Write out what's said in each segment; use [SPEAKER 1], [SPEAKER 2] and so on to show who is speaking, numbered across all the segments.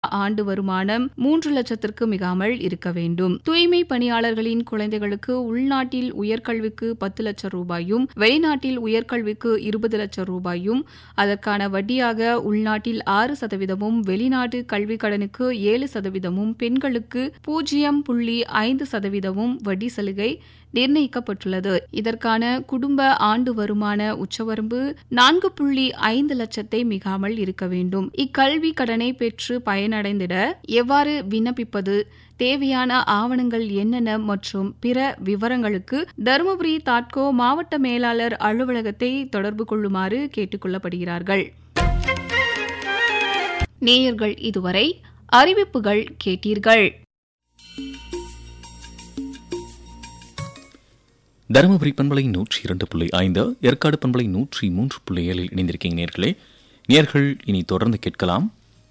[SPEAKER 1] ஆண்டு வருமானம் மூன்று லட்சத்திற்கு மிகாமல் இருக்க வேண்டும் தூய்மை பணியாளர்களின் குழந்தைகளுக்கு உள்நாட்டில் உயர்கல்விக்கு பத்து லட்சம் ரூபாயும் வெளிநாட்டில் உயர்கல்விக்கு இருபது லட்சம் ரூபாயும் அதற்கான வட்டியாக உள்நாட்டில் ஆறு சதவீதமும் வெளிநாட்டு கல்வி கடனுக்கு ஏழு சதவீதமும் பெண்களுக்கு பூஜ்ஜியம் புள்ளி ஐந்து சதவீதமும் வட்டி சலுகை நிர்ணயிக்கப்பட்டுள்ளது இதற்கான குடும்ப ஆண்டு வருமான உச்சவரம்பு நான்கு புள்ளி ஐந்து லட்சத்தை மிகாமல் இருக்க வேண்டும் இக்கல்வி கடனை பெற்று பயனடைந்திட எவ்வாறு விண்ணப்பிப்பது தேவையான ஆவணங்கள் என்னென்ன மற்றும் பிற விவரங்களுக்கு தருமபுரி தாட்கோ மாவட்ட மேலாளர் அலுவலகத்தை தொடர்பு கொள்ளுமாறு கேட்டுக்கொள்ளப்படுகிறார்கள் நேயர்கள் இதுவரை அறிவிப்புகள் கேட்டீர்கள்
[SPEAKER 2] தருமபுரி பண்பலை நூற்றி இரண்டு புள்ளி ஐந்து ஏற்காடு பண்பலை நூற்றி மூன்று புள்ளி ஏழில் இணைந்திருக்கீங்க நேர்களே நேர்கள் இனி தொடர்ந்து கேட்கலாம்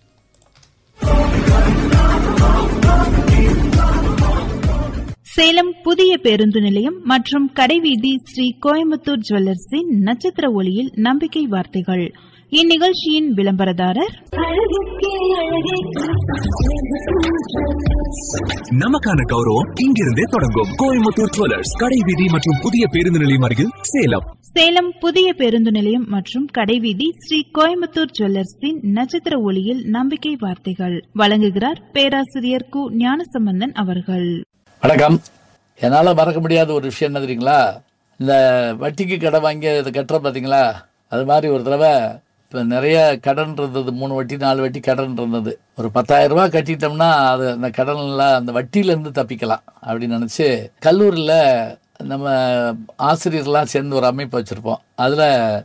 [SPEAKER 3] சேலம் புதிய பேருந்து நிலையம் மற்றும் கடைவீதி ஸ்ரீ கோயம்புத்தூர் ஜுவல்லர்ஸின் நட்சத்திர ஒளியில் நம்பிக்கை வார்த்தைகள் இந்நிகழ்ச்சியின் விளம்பரதாரர்
[SPEAKER 4] நமக்கான கௌரவம் இங்கிருந்தே தொடங்கும் கோயம்புத்தூர் ஜுவல்லர்ஸ் கடை வீதி மற்றும் புதிய பேருந்து நிலையம் அருகில் சேலம்
[SPEAKER 3] சேலம் புதிய பேருந்து நிலையம் மற்றும் கடைவீதி ஸ்ரீ கோயம்புத்தூர் ஜுவல்லர்ஸின் நட்சத்திர ஒளியில் நம்பிக்கை வார்த்தைகள் வழங்குகிறார் பேராசிரியர் கு ஞானசம்பந்தன் அவர்கள்
[SPEAKER 5] வணக்கம் என்னால் மறக்க முடியாத ஒரு விஷயம் என்ன தெரியுங்களா இந்த வட்டிக்கு கடை வாங்கி அதை கட்டுற பார்த்தீங்களா அது மாதிரி ஒரு தடவை இப்போ நிறைய கடன் இருந்தது மூணு வட்டி நாலு வட்டி கடன் இருந்தது ஒரு பத்தாயிரம் ரூபாய் கட்டிட்டோம்னா அது அந்த கடனில் அந்த வட்டியிலேருந்து தப்பிக்கலாம் அப்படின்னு நினச்சி கல்லூரியில் நம்ம ஆசிரியர்லாம் சேர்ந்து ஒரு அமைப்பு வச்சுருப்போம் அதில்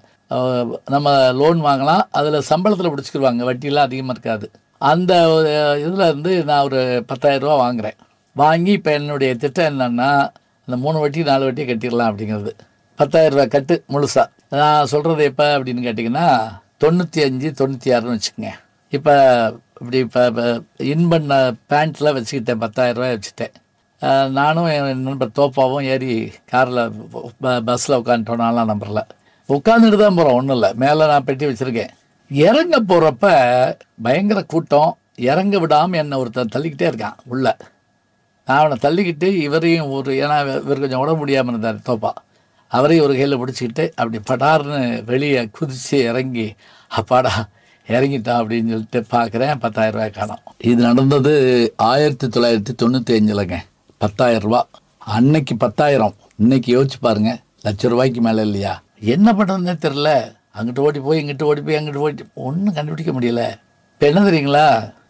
[SPEAKER 5] நம்ம லோன் வாங்கலாம் அதில் சம்பளத்தில் பிடிச்சிக்கிடுவாங்க வட்டியெல்லாம் அதிகமாக இருக்காது அந்த இதில் இருந்து நான் ஒரு பத்தாயிரம் ரூபா வாங்குகிறேன் வாங்கி இப்போ என்னுடைய திட்டம் என்னன்னா அந்த மூணு வட்டி நாலு வட்டி கட்டிடலாம் அப்படிங்கிறது பத்தாயிரம் ரூபாய் கட்டு முழுசாக நான் சொல்கிறது எப்போ அப்படின்னு கேட்டிங்கன்னா தொண்ணூற்றி அஞ்சு தொண்ணூற்றி ஆறுன்னு வச்சுக்கோங்க இப்போ இப்படி இப்போ இன் பண்ண பேண்ட்டில் வச்சுக்கிட்டேன் பத்தாயிரம் ரூபாய் வச்சுட்டேன் அஹ் நானும் என் நண்பர் தோப்பாவும் ஏறி காரில் பஸ்ஸில் உட்காந்துட்டோம் நாலாம் நம்பரில் உட்காந்துட்டு தான் போகிறோம் ஒன்றும் இல்லை மேலே நான் பெட்டி வச்சுருக்கேன் இறங்க போகிறப்ப பயங்கர கூட்டம் இறங்க விடாமல் என்னை ஒருத்தன் தள்ளிக்கிட்டே இருக்கான் உள்ள நான் அவனை தள்ளிக்கிட்டு இவரையும் ஒரு ஏன்னா இவர் கொஞ்சம் உடம்பு முடியாமல் இருந்தார் தோப்பா அவரையும் ஒரு கையில் பிடிச்சிக்கிட்டு அப்படி படார்னு வெளியே குதித்து இறங்கி அப்பாடா இறங்கிட்டான் அப்படின்னு சொல்லிட்டு பார்க்குறேன் பத்தாயிரம் ரூபாய் காணோம் இது நடந்தது ஆயிரத்தி தொள்ளாயிரத்தி தொண்ணூற்றி அஞ்சுலங்க பத்தாயிரம் ரூபா அன்னைக்கு பத்தாயிரம் இன்னைக்கு யோசிச்சு பாருங்க லட்ச ரூபாய்க்கு மேலே இல்லையா என்ன பண்ணுறதுனே தெரில அங்கிட்டு ஓடி போய் இங்கிட்டு ஓடி போய் அங்கிட்டு ஓடி ஒன்றும் கண்டுபிடிக்க முடியல இப்போ என்ன தெரியுங்களா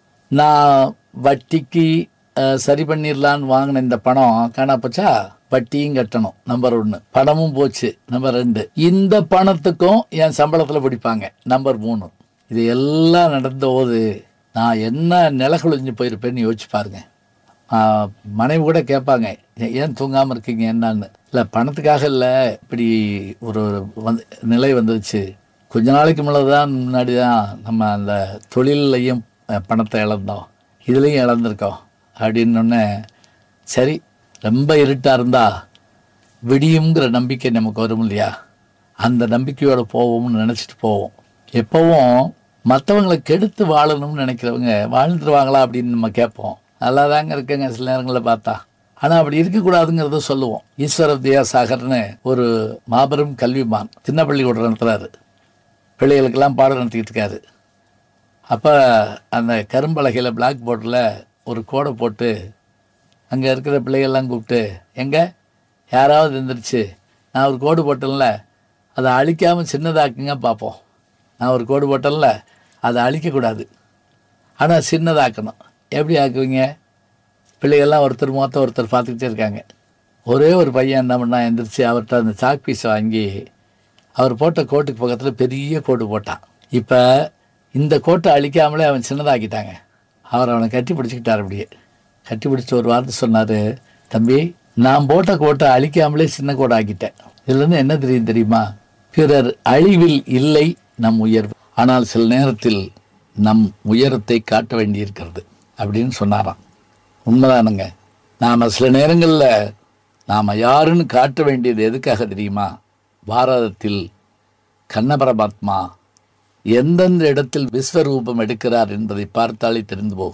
[SPEAKER 5] நான் வட்டிக்கு அஹ், சரி பண்ணிடலான்னு வாங்கின இந்த பணம் காணா போச்சா வட்டியும் கட்டணும் நம்பர் ஒன்று பணமும் போச்சு நம்பர் ரெண்டு இந்த பணத்துக்கும் என் சம்பளத்தில் பிடிப்பாங்க நம்பர் மூணு இது எல்லாம் நடந்த போது நான் என்ன நில குழிஞ்சு போயிருப்பேன்னு யோசிச்சு பாருங்க ஆஹ், மனைவி கூட கேட்பாங்க "ஏ- ஏன் தூங்காமல் இருக்கீங்க என்னன்னு இல்லை பணத்துக்காக இல்லை இப்படி ஒரு வந்து நிலை வந்துச்சு கொஞ்ச நாளைக்கு முன்னாடி தான் முன்னாடி தான் நம்ம அந்த தொழிலையும் அஹ், பணத்தை இழந்தோம் இதுலேயும் இழந்திருக்கோம் அப்படின்னொன்னே சரி ரொம்ப இருட்டாக இருந்தா விடியுங்கிற நம்பிக்கை நமக்கு வரும் இல்லையா அந்த நம்பிக்கையோட போவோம்னு நினச்சிட்டு போவோம் எப்பவும் மற்றவங்களை கெடுத்து வாழணும்னு நினைக்கிறவங்க வாழ்ந்துருவாங்களா அப்படின்னு நம்ம கேட்போம் நல்லா தாங்க இருக்குங்க சில நேரங்களில் பார்த்தா ஆனால் அப்படி இருக்கக்கூடாதுங்கிறத சொல்லுவோம் ஈஸ்வர வித்யாசாகர்னு ஒரு மாபெரும் கல்விமான் சின்ன பள்ளிக்கூடம் நடத்துகிறாரு பிள்ளைகளுக்கெல்லாம் பாடம் நடத்திக்கிட்டு இருக்காரு அப்போ அந்த கரும்பலகையில் பிளாக் போர்டில் ஒரு கோடை போட்டு அங்கே இருக்கிற பிள்ளைகள்லாம் கூப்பிட்டு எங்க யாராவது எந்திரிச்சு நான் ஒரு கோடு போட்டேன்ல அதை அழிக்காமல் சின்னதாக்குங்க பார்ப்போம் நான் ஒரு கோடு போட்டேன்ல அதை அழிக்கக்கூடாது ஆனால் சின்னதாக்கணும் எப்படி ஆக்குவீங்க பிள்ளைகள்லாம் ஒருத்தர் மொத்தம் ஒருத்தர் பார்த்துக்கிட்டே இருக்காங்க ஒரே ஒரு பையன் என்ன பண்ணா எந்திரிச்சு அவர்கிட்ட அந்த சாக் பீஸை வாங்கி அவர் போட்ட கோட்டுக்கு பக்கத்தில் பெரிய கோடு போட்டான் இப்போ இந்த கோட்டை அழிக்காமலே அவன் சின்னதாக்கிட்டாங்க அவர் அவனை கட்டி பிடிச்சிக்கிட்டார் அப்படியே கட்டி பிடிச்சி ஒரு வார்த்தை சொன்னார் தம்பி நான் போட்ட கோட்டை அழிக்காமலே சின்ன கோடை ஆக்கிட்டேன் இதுலேருந்து என்ன தெரியும் தெரியுமா பிறர் அழிவில் இல்லை நம் உயர்வு ஆனால் சில நேரத்தில் நம் உயரத்தை காட்ட வேண்டியிருக்கிறது அப்படின்னு சொன்னாராம் உண்மைதானுங்க நாம் சில நேரங்களில் நாம் யாருன்னு காட்ட வேண்டியது எதுக்காக தெரியுமா பாரதத்தில் கண்ண பரமாத்மா எந்தெந்த இடத்தில் விஸ்வரூபம் எடுக்கிறார் என்பதை பார்த்தாலே தெரிந்து போகும்